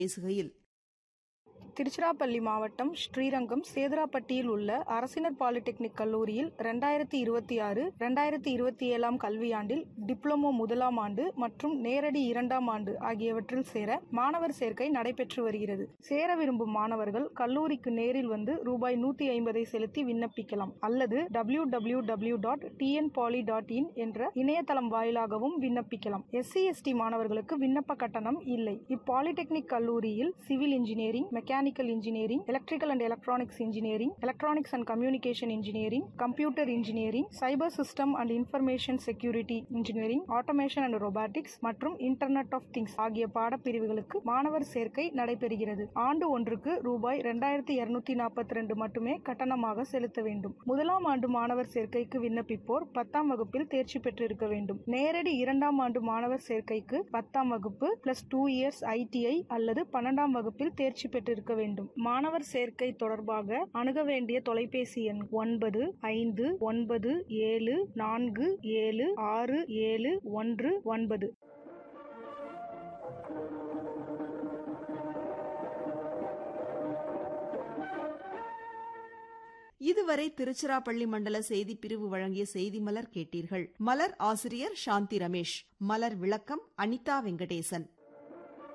பேசுகையில் திருச்சிராப்பள்ளி மாவட்டம் ஸ்ரீரங்கம் சேதுராப்பட்டியில் உள்ள அரசினர் பாலிடெக்னிக் கல்லூரியில் இரண்டாயிரத்தி இருபத்தி ஆறு இரண்டாயிரத்தி இருபத்தி ஏழாம் கல்வியாண்டில் டிப்ளமோ முதலாம் ஆண்டு மற்றும் நேரடி இரண்டாம் ஆண்டு ஆகியவற்றில் சேர மாணவர் சேர்க்கை நடைபெற்று வருகிறது சேர விரும்பும் மாணவர்கள் கல்லூரிக்கு நேரில் வந்து ரூபாய் நூத்தி ஐம்பதை செலுத்தி விண்ணப்பிக்கலாம் அல்லது W W W dot T N poly dot in என்ற இணையதளம் வாயிலாகவும் விண்ணப்பிக்கலாம் எஸ்சி எஸ்டி மாணவர்களுக்கு விண்ணப்ப கட்டணம் இல்லை இப்பாலிடெக்னிக் கல்லூரியில் civil engineering mechanical engineering electrical and electronics engineering electronics and communication engineering computer engineering cyber system and information security engineering automation and robotics மற்றும் இன்டர்நெட் ஆஃப் திங்ஸ் ஆகிய பாடப்பிரிவுகளுக்கு மாணவர் சேர்க்கை நடைபெறுகிறது ஆண்டு ஒன்றுக்கு ரூபாய் இரண்டாயிரத்தி இருநூத்தி நாற்பத்தி ரெண்டு மட்டுமே கட்டணமாக செலுத்த வேண்டும் முதலாம் ஆண்டு மாணவர் சேர்க்கைக்கு விண்ணப்பிப்போர் பத்தாம் வகுப்பில் தேர்ச்சி பெற்றிருக்க வேண்டும் நேரடி இரண்டாம் ஆண்டு மாணவர் சேர்க்கைக்கு பத்தாம் வகுப்பு பிளஸ் டூ இயர்ஸ் ஐடிஐ அல்லது பன்னெண்டாம் வகுப்பில் தேர்ச்சி பெற்றிருக்க வேண்டும் மாணவர் சேர்க்கை தொடர்பாக அணுக வேண்டிய தொலைபேசி எண் ஒன்பது ஐந்து ஒன்பது ஏழு நான்கு ஏழு ஆறு ஏழு ஒன்று ஒன்பது இதுவரை திருச்சிராப்பள்ளி மண்டல செய்தி பிரிவு வழங்கிய செய்தி மலர் கேட்டீர்கள் மலர் ஆசிரியர் சாந்தி ரமேஷ் மலர் விளக்கம் அனிதா வெங்கடேசன்